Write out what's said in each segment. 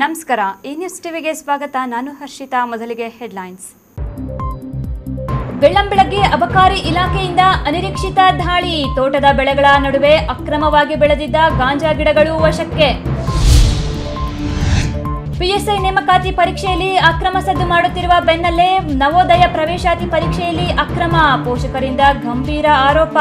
ನಮಸ್ಕಾರ ಈ ನ್ಯೂಸ್ ಟಿವಿಗೆ ಸ್ವಾಗತ ನಾನು ಹರ್ಷಿತಾ ಮೊದಲಿಗೆ ಹೆಡ್ಲೈನ್ಸ್ ಬೆಳ್ಳಂಬೆಳಗ್ಗೆ ಅಬಕಾರಿ ಇಲಾಖೆಯಿಂದ ಅನಿರೀಕ್ಷಿತ ದಾಳಿ ತೋಟದ ಬೆಳೆಗಳ ನಡುವೆ ಅಕ್ರಮವಾಗಿ ಬೆಳೆದಿದ್ದ ಗಾಂಜಾ ಗಿಡಗಳು ವಶಕ್ಕೆ ಪಿಎಸ್ಐ ನೇಮಕಾತಿ ಪರೀಕ್ಷೆಯಲ್ಲಿ ಅಕ್ರಮ ಸದ್ದು ಮಾಡುತ್ತಿರುವ ಬೆನ್ನಲ್ಲೇ ನವೋದಯ ಪ್ರವೇಶಾತಿ ಪರೀಕ್ಷೆಯಲ್ಲಿ ಅಕ್ರಮ ಪೋಷಕರಿಂದ ಗಂಭೀರ ಆರೋಪ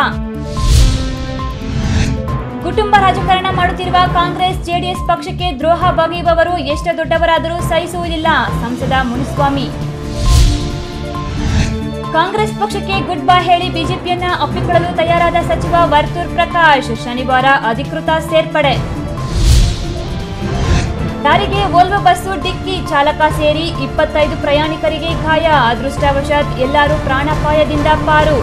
ಕುಟುಂಬ ರಾಜಕಾರಣ ಮಾಡುತ್ತಿರುವ ಕಾಂಗ್ರೆಸ್ ಜೆಡಿಎಸ್ ಪಕ್ಷಕ್ಕೆ ದ್ರೋಹ ಬಗೆಯುವವರು ಎಷ್ಟು ದೊಡ್ಡವರಾದರೂ ಸಹಿಸುವುದಿಲ್ಲ ಸಂಸದ ಮುನಿಸ್ವಾಮಿ ಕಾಂಗ್ರೆಸ್ ಪಕ್ಷಕ್ಕೆ ಗುಡ್ ಬೈ ಹೇಳಿ ಬಿಜೆಪಿಯನ್ನ ಒಪ್ಪಿಕೊಳ್ಳಲು ತಯಾರಾದ ಸಚಿವ ವರ್ತೂರ್ ಪ್ರಕಾಶ್ ಶನಿವಾರ ಅಧಿಕೃತ ಸೇರ್ಪಡೆ ಲಾರಿಗೆ ವೋಲ್ವೋ ಬಸ್ಸು ಡಿಕ್ಕಿ ಚಾಲಕ ಸೇರಿ ಇಪ್ಪತ್ತೈದು ಪ್ರಯಾಣಿಕರಿಗೆ ಗಾಯ ಅದೃಷ್ಟವಶಾತ್ ಎಲ್ಲರೂ ಪ್ರಾಣಾಪಾಯದಿಂದ ಪಾರು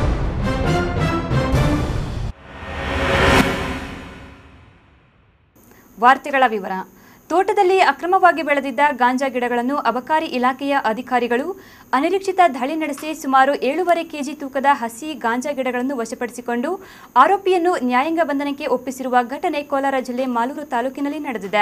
ವಾರ್ತೆಗಳ ವಿವರ ತೋಟದಲ್ಲಿ ಅಕ್ರಮವಾಗಿ ಬೆಳೆದಿದ್ದ ಗಾಂಜಾ ಗಿಡಗಳನ್ನು ಅಬಕಾರಿ ಇಲಾಖೆಯ ಅಧಿಕಾರಿಗಳು ಅನಿರೀಕ್ಷಿತ ದಾಳಿ ನಡೆಸಿ ಸುಮಾರು ಏಳೂವರೆ ಕೆಜಿ ತೂಕದ ಹಸಿ ಗಾಂಜಾ ಗಿಡಗಳನ್ನು ವಶಪಡಿಸಿಕೊಂಡು ಆರೋಪಿಯನ್ನು ನ್ಯಾಯಾಂಗ ಬಂಧನಕ್ಕೆ ಒಪ್ಪಿಸಿರುವ ಘಟನೆ ಕೋಲಾರ ಜಿಲ್ಲೆ ಮಾಲೂರು ತಾಲೂಕಿನಲ್ಲಿ ನಡೆದಿದೆ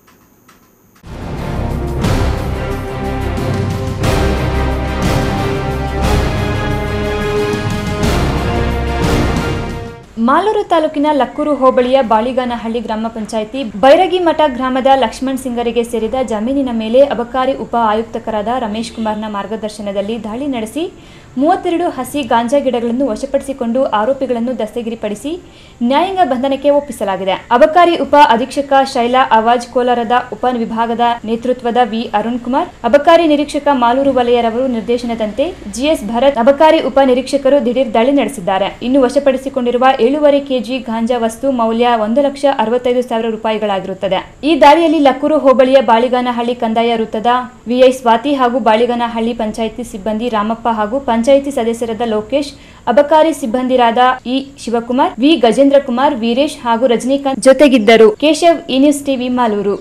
ಮಾಲೂರು ತಾಲೂಕಿನ ಲಕ್ಕೂರು ಹೋಬಳಿಯ ಬಾಳಿಗಾನಹಳ್ಳಿ ಗ್ರಾಮ ಪಂಚಾಯಿತಿ ಬೈರಗಿಮಠ ಗ್ರಾಮದ ಲಕ್ಷ್ಮಣ್ ಸಿಂಗರಿಗೆ ಸೇರಿದ ಜಮೀನಿನ ಮೇಲೆ ಅಬಕಾರಿ ಉಪ ಆಯುಕ್ತಕರಾದ ರಮೇಶ್ ಕುಮಾರ್ನ ಮಾರ್ಗದರ್ಶನದಲ್ಲಿ ದಾಳಿ ನಡೆಸಿ ಮೂವತ್ತೆರಡು ಹಸಿ ಗಾಂಜಾ ಗಿಡಗಳನ್ನು ವಶಪಡಿಸಿಕೊಂಡು ಆರೋಪಿಗಳನ್ನು ದಸ್ತಗಿರಿಪಡಿಸಿ ನ್ಯಾಯಾಂಗ ಬಂಧನಕ್ಕೆ ಒಪ್ಪಿಸಲಾಗಿದೆ ಅಬಕಾರಿ ಉಪ ಅಧೀಕ್ಷಕ ಶೈಲಾ ಅವಾಜ್ ಕೋಲಾರದ ಉಪ ವಿಭಾಗದ ನೇತೃತ್ವದ ವಿ ಅರುಣ್ ಕುಮಾರ್ ಅಬಕಾರಿ ನಿರೀಕ್ಷಕ ಮಾಲೂರು ವಲಯರವರು ನಿರ್ದೇಶನದಂತೆ ಜಿಎಸ್ ಭರತ್ ಅಬಕಾರಿ ಉಪ ನಿರೀಕ್ಷಕರು ದಿಢೀರ್ ದಾಳಿ ನಡೆಸಿದ್ದಾರೆ ಇನ್ನು ವಶಪಡಿಸಿಕೊಂಡಿರುವ ಏಳೂವರೆ ಕೆಜಿ ಗಾಂಜಾ ವಸ್ತು ಮೌಲ್ಯ ಒಂದು ಲಕ್ಷ ಅರವತ್ತೈದು ಸಾವಿರ ರೂಪಾಯಿಗಳಾಗಿರುತ್ತದೆ ಈ ದಾಳಿಯಲ್ಲಿ ಲಕ್ಕೂರು ಹೋಬಳಿಯ ಬಾಳಿಗಾನಹಳ್ಳಿ ಕಂದಾಯ ವೃತ್ತದ ವಿಐ ಸ್ವಾತಿ ಹಾಗೂ ಬಾಳಿಗಾನಹಳ್ಳಿ ಪಂಚಾಯಿತಿ ಸಿಬ್ಬಂದಿ ರಾಮಪ್ಪ ಹಾಗೂ ಪಂಚಾಯಿತಿ ಸದಸ್ಯರಾದ ಲೋಕೇಶ್ ಅಬಕಾರಿ ಸಿಬ್ಬಂದಿರಾದ ಇ ಶಿವಕುಮಾರ್ ವಿ ಗಜೇಂದ್ರ ಕುಮಾರ್ ವೀರೇಶ್ ಹಾಗೂ ರಜನಿಕಾಂತ್ ಜೊತೆಗಿದ್ದರು ಕೇಶವ್ ಈ ನ್ಯೂಸ್ ಟಿವಿ ಮಾಲೂರು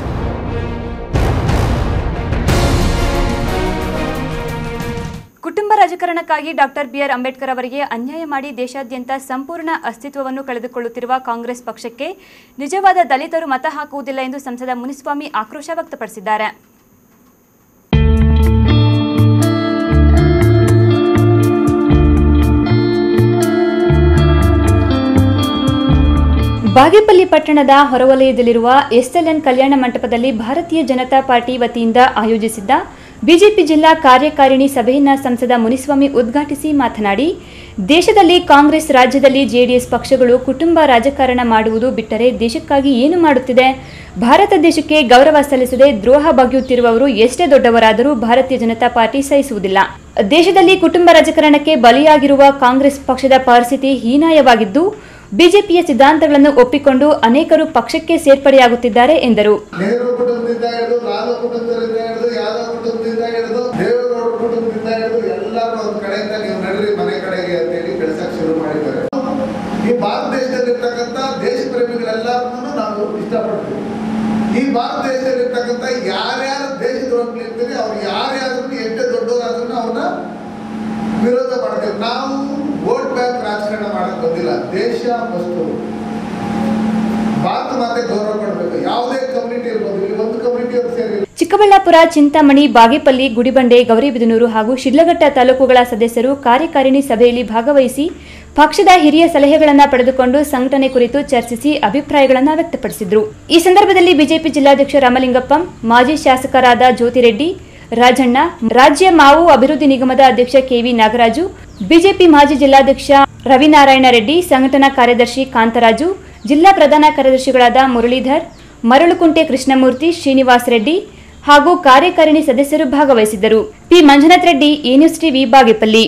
ಕುಟುಂಬ ರಾಜಕಾರಣಕ್ಕಾಗಿ ಡಾಕ್ಟರ್ ಬಿಆರ್ ಅಂಬೇಡ್ಕರ್ ಅವರಿಗೆ ಅನ್ಯಾಯ ಮಾಡಿ ದೇಶಾದ್ಯಂತ ಸಂಪೂರ್ಣ ಅಸ್ತಿತ್ವವನ್ನು ಕಳೆದುಕೊಳ್ಳುತ್ತಿರುವ ಕಾಂಗ್ರೆಸ್ ಪಕ್ಷಕ್ಕೆ ನಿಜವಾದ ದಲಿತರು ಮತ ಹಾಕುವುದಿಲ್ಲ ಎಂದು ಸಂಸದ ಮುನಿಸ್ವಾಮಿ ಆಕ್ರೋಶ ವ್ಯಕ್ತಪಡಿಸಿದ್ದಾರೆ ಬಾಗೇಪಲ್ಲಿ ಪಟ್ಟಣದ ಹೊರವಲಯದಲ್ಲಿರುವ ಎಸ್ಎಲ್ಎನ್ ಕಲ್ಯಾಣ ಮಂಟಪದಲ್ಲಿ ಭಾರತೀಯ ಜನತಾ ಪಾರ್ಟಿ ವತಿಯಿಂದ ಆಯೋಜಿಸಿದ್ದ ಬಿಜೆಪಿ ಜಿಲ್ಲಾ ಕಾರ್ಯಕಾರಿಣಿ ಸಭೆಯನ್ನ ಸಂಸದ ಮುನಿಸ್ವಾಮಿ ಉದ್ಘಾಟಿಸಿ ಮಾತನಾಡಿ ದೇಶದಲ್ಲಿ ಕಾಂಗ್ರೆಸ್ ರಾಜ್ಯದಲ್ಲಿ ಜೆಡಿಎಸ್ ಪಕ್ಷಗಳು ಕುಟುಂಬ ರಾಜಕಾರಣ ಮಾಡುವುದು ಬಿಟ್ಟರೆ ದೇಶಕ್ಕಾಗಿ ಏನು ಮಾಡುತ್ತಿದೆ ಭಾರತ ದೇಶಕ್ಕೆ ಗೌರವ ಸಲ್ಲಿಸದೆ ದ್ರೋಹ ಬಗೆಯುತ್ತಿರುವವರು ಎಷ್ಟೇ ದೊಡ್ಡವರಾದರೂ ಭಾರತೀಯ ಜನತಾ ಪಾರ್ಟಿ ಸಹಿಸುವುದಿಲ್ಲ ದೇಶದಲ್ಲಿ ಕುಟುಂಬ ರಾಜಕಾರಣಕ್ಕೆ ಬಲಿಯಾಗಿರುವ ಕಾಂಗ್ರೆಸ್ ಪಕ್ಷದ ಪರಿಸ್ಥಿತಿ ಹೀನಾಯವಾಗಿದ್ದು ಬಿಜೆಪಿಯ ಸಿದ್ಧಾಂತಗಳನ್ನು ಒಪ್ಪಿಕೊಂಡು ಅನೇಕರು ಪಕ್ಷಕ್ಕೆ ಸೇರ್ಪಡೆಯಾಗುತ್ತಿದ್ದಾರೆ ಎಂದರು ನೆಹರು ಕುಟುಂಬದಿಂದ ಹಿಡಿದು ಲಾಲು ಕುಟುಂಬದಿಂದ ಹಿಡಿದು ಯಾದವ್ ಕುಟುಂಬದಿಂದ ಹಿಡಿದು ದೇವೇಗೌಡ ಕುಟುಂಬದಿಂದ ಹಿಡಿದು ಎಲ್ಲರೂ ಒಂದ್ ಕಡೆಯಿಂದ ನೀವು ನಡ್ರಿ ಮನೆ ಕಡೆಗೆ ಅಂತೇಳಿ ಬೆಳೆಸಕ್ ಶುರು ಮಾಡಿದ್ದಾರೆ ಈ ಭಾರತ ದೇಶದಲ್ಲಿರ್ತಕ್ಕಂಥ ದೇಶ ಪ್ರೇಮಿಗಳೆಲ್ಲರನ್ನು ನಾವು ಇಷ್ಟಪಡ್ತೀವಿ ಈ ಭಾರತ ದೇಶದಲ್ಲಿರ್ತಕ್ಕಂಥ ಯಾರ್ಯಾರು ದೇಶದ್ರೋಹಿಗಳು ಇರ್ತೀರಿ ಅವ್ರು ಯಾರ್ಯಾದ್ರೂ ಎಷ್ಟೇ ದೊಡ್ಡವರಾದ್ರೂ ಅವ್ರನ್ನ ವಿರೋಧ ಮಾಡ್ತೇವೆ ನಾವು ವೋಟ್ ಬ್ಯಾಂಕ್ ರಾಜಕಾರಣ ಮಾಡಕ್ ಬಂದಿಲ್ಲ ದೇಶ ಫಸ್ಟು ಭಾರತ ಮಾತೆ ಗೌರವ ಕೊಡಬೇಕು ಯಾವುದೇ ಕಮ್ಯುನಿಟಿ ಇರ್ಬೋದು ಇಲ್ಲಿ ಒಂದು ಕಮ್ಯುನಿಟಿ ಅವ್ರು ಸೇರಿ ಚಿಕ್ಕಬಳ್ಳಾಪುರ ಚಿಂತಾಮಣಿ ಬಾಗೇಪಲ್ಲಿ ಗುಡಿಬಂಡೆ ಗೌರಿಬಿದನೂರು ಹಾಗೂ ಶಿಡ್ಲಘಟ್ಟ ತಾಲೂಕುಗಳ ಸದಸ್ಯರು ಕಾರ್ಯಕಾರಿಣಿ ಸಭೆಯಲ್ಲಿ ಭಾಗವಹಿಸಿ ಪಕ್ಷದ ಹಿರಿಯ ಸಲಹೆಗಳನ್ನು ಪಡೆದುಕೊಂಡು ಸಂಘಟನೆ ಕುರಿತು ಚರ್ಚಿಸಿ ಅಭಿಪ್ರಾಯಗಳನ್ನು ವ್ಯಕ್ತಪಡಿಸಿದರು ಈ ಸಂದರ್ಭದಲ್ಲಿ ಬಿಜೆಪಿ ಜಿಲ್ಲಾಧ್ಯಕ್ಷ ರಾಮಲಿಂಗಪ್ಪಂ ಮಾಜಿ ಶಾಸಕರಾದ ಜ್ಯೋತಿರೆಡ್ಡಿ ರಾಜಣ್ಣ ರಾಜ್ಯ ಮಾವು ಅಭಿವೃದ್ಧಿ ನಿಗಮದ ಅಧ್ಯಕ್ಷ ಕೆವಿ ನಾಗರಾಜು ಬಿಜೆಪಿ ಮಾಜಿ ಜಿಲ್ಲಾಧ್ಯಕ್ಷ ರವಿನಾರಾಯಣ ರೆಡ್ಡಿ ಸಂಘಟನಾ ಕಾರ್ಯದರ್ಶಿ ಕಾಂತರಾಜು ಜಿಲ್ಲಾ ಪ್ರಧಾನ ಕಾರ್ಯದರ್ಶಿಗಳಾದ ಮುರಳೀಧರ್ ಮರಳುಕುಂಟೆ ಕೃಷ್ಣಮೂರ್ತಿ ಶ್ರೀನಿವಾಸ್ ರೆಡ್ಡಿ ಹಾಗೂ ಕಾರ್ಯಕಾರಿಣಿ ಸದಸ್ಯರು ಭಾಗವಹಿಸಿದ್ದರು P Manjunath Reddy A news TV Bagepalli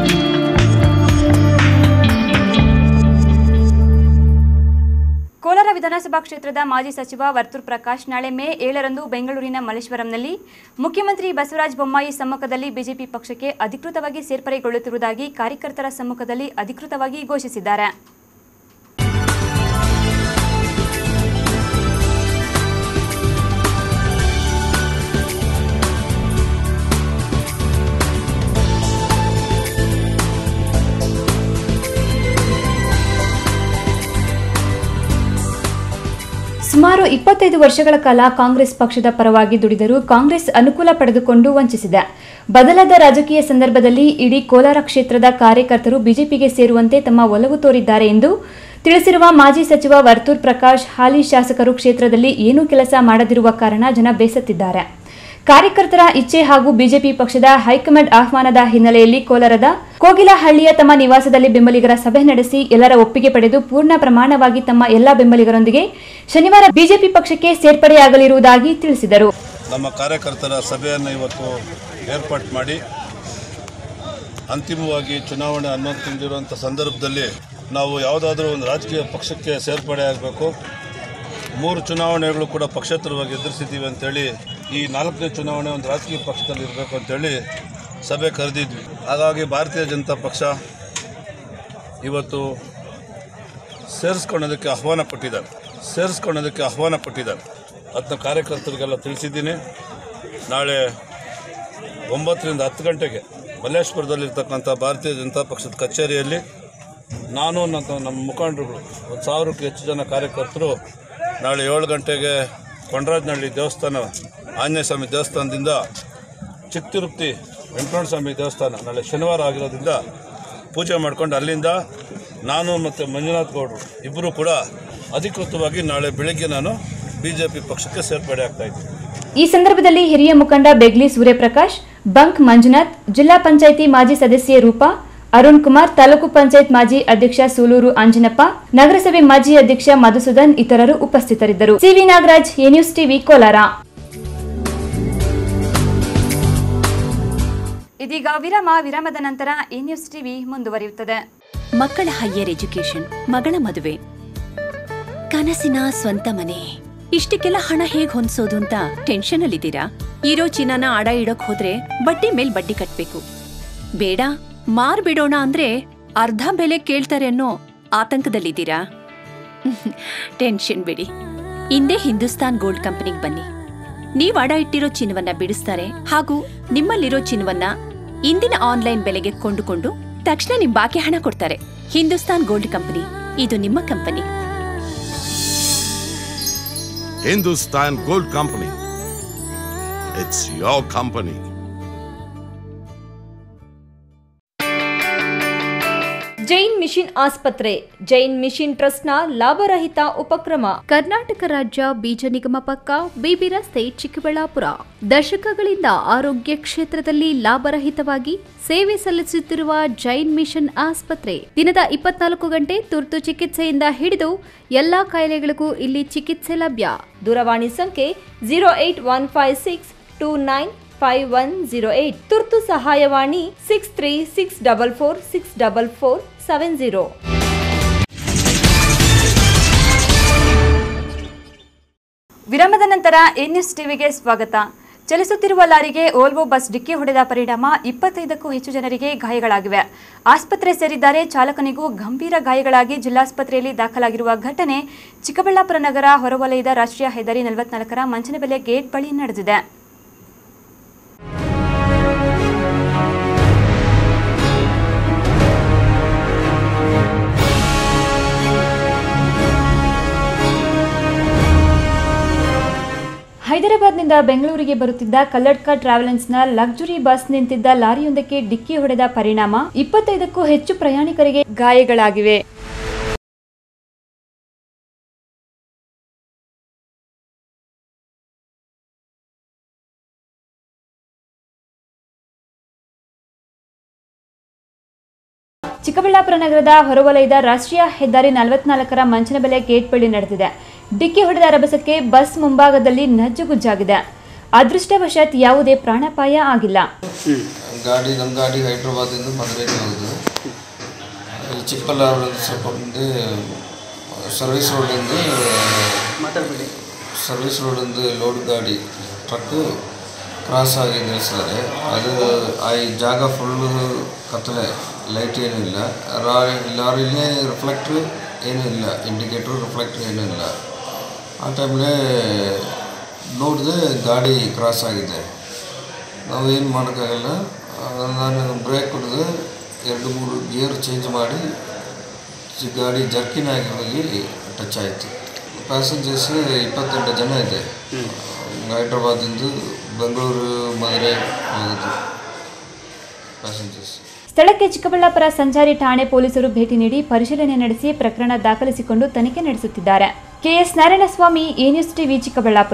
Kolar ವಿಧಾನಸಭಾ ಕ್ಷೇತ್ರದ ಮಾಜಿ ಸಚಿವ ವರ್ತೂರ್ ಪ್ರಕಾಶ್ ನಾಳೆ ಮೇ ಏಳರಂದು ಬೆಂಗಳೂರಿನ ಮಲ್ಲೇಶ್ವರಂನಲ್ಲಿ ಮುಖ್ಯಮಂತ್ರಿ ಬಸವರಾಜ ಬೊಮ್ಮಾಯಿ ಸಮ್ಮುಖದಲ್ಲಿ ಬಿಜೆಪಿ ಪಕ್ಷಕ್ಕೆ ಅಧಿಕೃತವಾಗಿ ಸೇರ್ಪಡೆಗೊಳ್ಳುತ್ತಿರುವುದಾಗಿ ಕಾರ್ಯಕರ್ತರ ಸಮ್ಮುಖದಲ್ಲಿ ಅಧಿಕೃತವಾಗಿ ಘೋಷಿಸಿದ್ದಾರೆ ಸುಮಾರು ಇಪ್ಪತ್ತೈದು ವರ್ಷಗಳ ಕಾಲ ಕಾಂಗ್ರೆಸ್ ಪಕ್ಷದ ಪರವಾಗಿ ದುಡಿದರೂ ಕಾಂಗ್ರೆಸ್ ಅನುಕೂಲ ಪಡೆದುಕೊಂಡು ವಂಚಿಸಿದೆ ಬದಲಾದ ರಾಜಕೀಯ ಸಂದರ್ಭದಲ್ಲಿ ಇಡೀ ಕೋಲಾರ ಕ್ಷೇತ್ರದ ಕಾರ್ಯಕರ್ತರು ಬಿಜೆಪಿಗೆ ಸೇರುವಂತೆ ತಮ್ಮ ಒಲವು ತೋರಿದ್ದಾರೆ ಎಂದು ತಿಳಿಸಿರುವ ಮಾಜಿ ಸಚಿವ ವರ್ತೂರ್ ಪ್ರಕಾಶ್ ಹಾಲಿ ಶಾಸಕರು ಕ್ಷೇತ್ರದಲ್ಲಿ ಏನೂ ಕೆಲಸ ಮಾಡದಿರುವ ಕಾರಣ ಜನ ಬೇಸತ್ತಿದ್ದಾರೆ ಕಾರ್ಯಕರ್ತರ ಇಚ್ಛೆ ಹಾಗೂ ಬಿಜೆಪಿ ಪಕ್ಷದ ಹೈಕಮಾಂಡ್ ಆಹ್ವಾನದ ಹಿನ್ನೆಲೆಯಲ್ಲಿ ಕೋಲಾರದ ಕೋಗಿಲಹಳ್ಳಿಯ ತಮ್ಮ ನಿವಾಸದಲ್ಲಿ ಬೆಂಬಲಿಗರ ಸಭೆ ನಡೆಸಿ ಎಲ್ಲರ ಒಪ್ಪಿಗೆ ಪಡೆದು ಪೂರ್ಣ ಪ್ರಮಾಣವಾಗಿ ತಮ್ಮ ಎಲ್ಲ ಬೆಂಬಲಿಗರೊಂದಿಗೆ ಶನಿವಾರ ಬಿಜೆಪಿ ಪಕ್ಷಕ್ಕೆ ಸೇರ್ಪಡೆಯಾಗಲಿರುವುದಾಗಿ ತಿಳಿಸಿದರು ನಮ್ಮ ಕಾರ್ಯಕರ್ತರ ಸಭೆಯನ್ನು ಇವತ್ತು ಏರ್ಪಾಟ್ ಮಾಡಿ ಅಂತಿಮವಾಗಿ ಚುನಾವಣೆ ಅನ್ನೋದು ತಿಳಿದಿರುವಂಥ ಸಂದರ್ಭದಲ್ಲಿ ನಾವು ಯಾವುದಾದ್ರೂ ಒಂದು ರಾಜಕೀಯ ಪಕ್ಷಕ್ಕೆ ಸೇರ್ಪಡೆ ಆಗಬೇಕು ಮೂರು ಚುನಾವಣೆಗಳು ಕೂಡ ಪಕ್ಷೇತರವಾಗಿ ಎದುರಿಸಿದ್ದೀವಿ ಅಂತೇಳಿ ಈ ನಾಲ್ಕನೇ ಚುನಾವಣೆ ಒಂದು ರಾಜಕೀಯ ಪಕ್ಷದಲ್ಲಿ ಇರಬೇಕು ಅಂತೇಳಿ ಸಭೆ ಕರೆದಿದ್ವಿ ಹಾಗಾಗಿ ಭಾರತೀಯ ಜನತಾ ಪಕ್ಷ ಇವತ್ತು ಸೇರಿಸ್ಕೊಳ್ಳೋದಕ್ಕೆ ಆಹ್ವಾನ ಕೊಟ್ಟಿದ್ದಾರೆ ಸೇರಿಸ್ಕೊಳ್ಳೋದಕ್ಕೆ ಆಹ್ವಾನ ಕೊಟ್ಟಿದ್ದಾರೆ ಅದನ್ನ ಕಾರ್ಯಕರ್ತರಿಗೆಲ್ಲ ತಿಳಿಸಿದ್ದೀನಿ ನಾಳೆ ಒಂಬತ್ತರಿಂದ ಹತ್ತು ಗಂಟೆಗೆ ಮಲ್ಲೇಶ್ವರದಲ್ಲಿರ್ತಕ್ಕಂಥ ಭಾರತೀಯ ಜನತಾ ಪಕ್ಷದ ಕಚೇರಿಯಲ್ಲಿ ನಾನು ನನ್ನ ನಮ್ಮ ಮುಖಂಡರುಗಳು ಒಂದು ಸಾವಿರಕ್ಕೂ ಹೆಚ್ಚು ಜನ ಕಾರ್ಯಕರ್ತರು ನಾಳೆ ಏಳು ಗಂಟೆಗೆ ಕೊಂಡರಾಜನಹಳ್ಳಿ ದೇವಸ್ಥಾನ ಆಂಜನೇಯ ಸ್ವಾಮಿ ದೇವಸ್ಥಾನದಿಂದ ಚಿಕ್ಕ ವೆಂಕಟರಮಣ ಸ್ವಾಮಿ ದೇವಸ್ಥಾನ ನಾಳೆ ಶನಿವಾರ ಆಗಿರೋದ್ರಿಂದ ಪೂಜೆ ಮಾಡ್ಕೊಂಡು ಅಲ್ಲಿಂದ ನಾನು ಮತ್ತು ಮಂಜುನಾಥ್ ಗೌಡರು ಇಬ್ಬರು ಕೂಡ ಅಧಿಕೃತವಾಗಿ ನಾಳೆ ಬೆಳಗ್ಗೆ ನಾನು ಬಿ ಜೆ ಪಿ ಪಕ್ಷಕ್ಕೆ ಸೇರ್ಪಡೆ ಆಗ್ತಾ ಇದ್ದೀನಿ ಈ ಸಂದರ್ಭದಲ್ಲಿ ಹಿರಿಯ ಮುಖಂಡ ಬೆಗ್ಲಿ ಸೂರ್ಯಪ್ರಕಾಶ್ ಬಂಕ್ ಮಂಜುನಾಥ್ ಜಿಲ್ಲಾ ಪಂಚಾಯಿತಿ ಮಾಜಿ ಸದಸ್ಯೆ ರೂಪಾ ಅರುಣ್ ಕುಮಾರ್ ತಾಲೂಕು ಪಂಚಾಯತ್ ಮಾಜಿ ಅಧ್ಯಕ್ಷ ಸೂಲೂರು ಅಂಜನಪ್ಪ ನಗರಸಭೆ ಮಾಜಿ ಅಧ್ಯಕ್ಷ ಮಧುಸೂದನ್ ಇತರರು ಉಪಸ್ಥಿತರಿದ್ದರು C V Nagaraj A news TV Kolar ಇದೀಗ ವಿರಾಮ ವಿರಾಮದ ನಂತರ ಎ ನ್ಯೂಸ್ ಟಿವಿ ಮುಂದುವರಿಯುತ್ತದೆ ಮಕ್ಕಳ ಹೈಯರ್ ಎಜುಕೇಶನ್ ಮಗಳ ಮದುವೆ ಕನಸಿನ ಸ್ವಂತ ಮನೆ ಇಷ್ಟಕ್ಕೆಲ್ಲ ಹಣ ಹೇಗ್ ಹೊಂದ್ಸೋದು ಅಂತ ಟೆನ್ಷನ್ ಅಲ್ಲಿದ್ದೀರಾ ಇರೋ ಚಿನ್ನನ ಅಡ ಇಡೋಕ್ ಹೋದ್ರೆ ಬಡ್ಡಿ ಮೇಲ್ ಬಡ್ಡಿ ಕಟ್ಬೇಕು ಬೇಡ ಮಾರ್ಬಿಡೋಣ ಅಂದ್ರೆ ಅರ್ಧ ಬೆಲೆ ಕೇಳ್ತಾರೆ ಅನ್ನೋ ಆತಂಕದಲ್ಲಿದ್ದೀರಾ ಟೆನ್ಷನ್ ಬಿಡಿ ಹಿಂದೆ ಹಿಂದೂಸ್ತಾನ್ ಗೋಲ್ಡ್ ಕಂಪನಿಗೆ ಬನ್ನಿ ನೀವ್ ಅಡ ಇಟ್ಟಿರೋ ಚಿನ್ನವನ್ನ ಬಿಡಿಸ್ತಾರೆ ಹಾಗೂ ನಿಮ್ಮಲ್ಲಿರೋ ಚಿನ್ನವನ್ನ ಇಂದಿನ ಆನ್ಲೈನ್ ಬೆಲೆಗೆ ಕೊಂಡುಕೊಂಡು ತಕ್ಷಣ ನಿಮ್ ಬಾಕಿ ಹಣ ಕೊಡ್ತಾರೆ ಹಿಂದೂಸ್ತಾನ್ ಗೋಲ್ಡ್ ಕಂಪನಿ ಇದು ನಿಮ್ಮ company Hindustan Gold Company. It's your company. Jain mission ಆಸ್ಪತ್ರೆ ಜೈನ್ ಮಿಷನ್ ಟ್ರಸ್ಟ್ನ ಲಾಭರಹಿತ ಉಪಕ್ರಮ ಕರ್ನಾಟಕ ರಾಜ್ಯ ಬೀಜ ನಿಗಮ ಪಕ್ಕ ಬಿಬಿ ರಸ್ತೆ ಚಿಕ್ಕಬಳ್ಳಾಪುರ ದಶಕಗಳಿಂದ ಆರೋಗ್ಯ ಕ್ಷೇತ್ರದಲ್ಲಿ ಲಾಭರಹಿತವಾಗಿ ಸೇವೆ ಸಲ್ಲಿಸುತ್ತಿರುವ ಜೈನ್ ಮಿಷನ್ ಆಸ್ಪತ್ರೆ ದಿನದ ಇಪ್ಪತ್ನಾಲ್ಕು ಗಂಟೆ ತುರ್ತು ಚಿಕಿತ್ಸೆಯಿಂದ ಹಿಡಿದು ಎಲ್ಲಾ ಕಾಯಿಲೆಗಳಿಗೂ ಇಲ್ಲಿ ಚಿಕಿತ್ಸೆ ಲಭ್ಯ ದೂರವಾಣಿ ಸಂಖ್ಯೆ zero eight one five six two nine five one zero eight ತುರ್ತು ಸಹಾಯವಾಣಿ six three six double four six double four seven zero ವಿರಾಮದ ನಂತರ ಎ ನ್ಯೂಸ್ ಟಿವಿಗೆ ಸ್ವಾಗತ ಚಲಿಸುತ್ತಿರುವ ಲಾರಿಗೆ ಓಲ್ವೋ ಬಸ್ ಡಿಕ್ಕಿ ಹೊಡೆದ ಪರಿಣಾಮ ಇಪ್ಪತ್ತೈದಕ್ಕೂ ಹೆಚ್ಚು ಜನರಿಗೆ ಗಾಯಗಳಾಗಿವೆ ಆಸ್ಪತ್ರೆ ಸೇರಿದ್ದಾರೆ ಚಾಲಕನಿಗೂ ಗಂಭೀರ ಗಾಯಗಳಾಗಿ ಜಿಲ್ಲಾಸ್ಪತ್ರೆಯಲ್ಲಿ ದಾಖಲಾಗಿರುವ ಘಟನೆ ಚಿಕ್ಕಬಳ್ಳಾಪುರ ನಗರ ಹೊರವಲಯದ ರಾಷ್ಟ್ರೀಯ ಹೆದ್ದಾರಿ ನಲವತ್ನಾಲ್ಕರ ಮಂಚನಬೆಲೆ ಗೇಟ್ ಬಳಿ ನಡೆದಿದೆ ಹೈದರಾಬಾದ್ನಿಂದ ಬೆಂಗಳೂರಿಗೆ ಬರುತ್ತಿದ್ದ ಕಲ್ಲಡ್ಕ ಟ್ರಾವೆಲ್ಸ್ನ ಲಕ್ಸುರಿ ಬಸ್ ನಿಂತಿದ್ದ ಲಾರಿಯೊಂದಕ್ಕೆ ಡಿಕ್ಕಿ ಹೊಡೆದ ಪರಿಣಾಮ ಇಪ್ಪತ್ತೈದಕ್ಕೂ ಹೆಚ್ಚು ಪ್ರಯಾಣಿಕರಿಗೆ ಗಾಯಗಳಾಗಿವೆ ಚಿಕ್ಕಬಳ್ಳಾಪುರ ನಗರದ ಹೊರವಲಯದ ರಾಷ್ಟ್ರೀಯ ಹೆದ್ದಾರಿ ನಲವತ್ನಾಲ್ಕರ ಮಂಚನಬೆಲೆ ಗೇಟ್ ಬಳಿ ನಡೆದಿದೆ ಡಿಕ್ಕಿ ಹೊಡೆದ ರಭಸಕ್ಕೆ ಬಸ್ ಮುಂಭಾಗದಲ್ಲಿ ನಜ್ಜುಗುಜ್ಜಾಗಿದೆ ಅದೃಷ್ಟವಶಾತ್ ಯಾವುದೇ ಪ್ರಾಣಾಪಾಯ ಆಗಿಲ್ಲ ಗಾಡಿ ನಮ್ಮ ಗಾಡಿ ಹೈದ್ರಾಬಾದಿಂದ ಮದುವೆಗೆ ಹೋಗಿದ್ದು ಇಲ್ಲಿ ಚಿಕ್ಕಬಳ್ಳಾಪುರದ ಸ್ವಲ್ಪ ಮುಂದೆ ಸರ್ವಿಸ್ ರೋಡಿಂದ ಸರ್ವಿಸ್ ರೋಡಿಂದ ಲೋಡ್ ಗಾಡಿ ಟ್ರಕ್ಕು ಕ್ರಾಸ್ ಆಗಿ ನಿಲ್ಲಿಸಿದ್ದಾರೆ ಅದು ಆ ಈ ಜಾಗ ಫುಲ್ಲು ಕತ್ತಲೆ ಲೈಟ್ ಏನೂ ಇಲ್ಲ ಲಾರಿ ಲಾರಿಲೇ ರಿಫ್ಲೆಕ್ಟ್ರ್ ಏನೂ ಇಲ್ಲ ಇಂಡಿಕೇಟ್ರು ರಿಫ್ಲೆಕ್ಟ್ರ್ ಏನೂ ಇಲ್ಲ ಆ ಟೈಮ್ಲೇ ನೋಡಿದೆ ಗಾಡಿ ಕ್ರಾಸ್ ಆಗಿದೆ ನಾವು ಏನು ಮಾಡೋಕ್ಕಾಗಲ್ಲ ಆ, ನಾನು ಬ್ರೇಕ್ ಹೊಡೆದು ಎರಡು ಮೂರು ಗೇರ್ ಚೇಂಜ್ ಮಾಡಿ ಈ ಗಾಡಿ ಜರ್ಕಿನ್ ಆಗಿ ಹೋಗಿ ಟಚ್ ಆಯಿತು ಪ್ಯಾಸೆಂಜರ್ಸ್ ಇಪ್ಪತ್ತೆಂಟು ಜನ ಇದೆ ಹೈದ್ರಾಬಾದಿಂದ ಬೆಂಗಳೂರು ಮದುರೆ ಹೋಗೋದು ಪ್ಯಾಸೆಂಜರ್ಸ್ ಸ್ಥಳಕ್ಕೆ ಚಿಕ್ಕಬಳ್ಳಾಪುರ ಸಂಚಾರಿ ಠಾಣೆ ಪೊಲೀಸರು ಭೇಟಿ ನೀಡಿ ಪರಿಶೀಲನೆ ನಡೆಸಿ ಪ್ರಕರಣ ದಾಖಲಿಸಿಕೊಂಡು ತನಿಖೆ ನಡೆಸುತ್ತಿದ್ದಾರೆ K S Narayanaswamy A news TV Chikkaballapur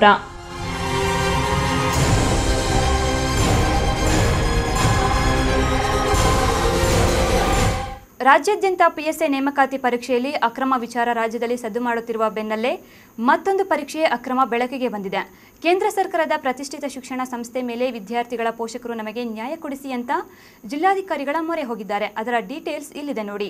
ರಾಜ್ಯಾದ್ಯಂತ ಪಿಎಸ್ಐ ನೇಮಕಾತಿ ಪರೀಕ್ಷೆಯಲ್ಲಿ ಅಕ್ರಮ ವಿಚಾರ ರಾಜ್ಯದಲ್ಲಿ ಸದ್ದು ಮಾಡುತ್ತಿರುವ ಬೆನ್ನಲ್ಲೇ ಮತ್ತೊಂದು ಪರೀಕ್ಷೆ ಅಕ್ರಮ ಬೆಳಕಿಗೆ ಬಂದಿದೆ ಕೇಂದ್ರ ಸರ್ಕಾರದ ಪ್ರತಿಷ್ಠಿತ ಶಿಕ್ಷಣ ಸಂಸ್ಥೆ ಮೇಲೆ ವಿದ್ಯಾರ್ಥಿಗಳ ಪೋಷಕರು ನಮಗೆ ನ್ಯಾಯ ಕೊಡಿಸಿ ಅಂತ ಜಿಲ್ಲಾಧಿಕಾರಿಗಳ ಮೊರೆ ಹೋಗಿದ್ದಾರೆ ಅದರ ಡೀಟೇಲ್ಸ್ ಇಲ್ಲಿದೆ ನೋಡಿ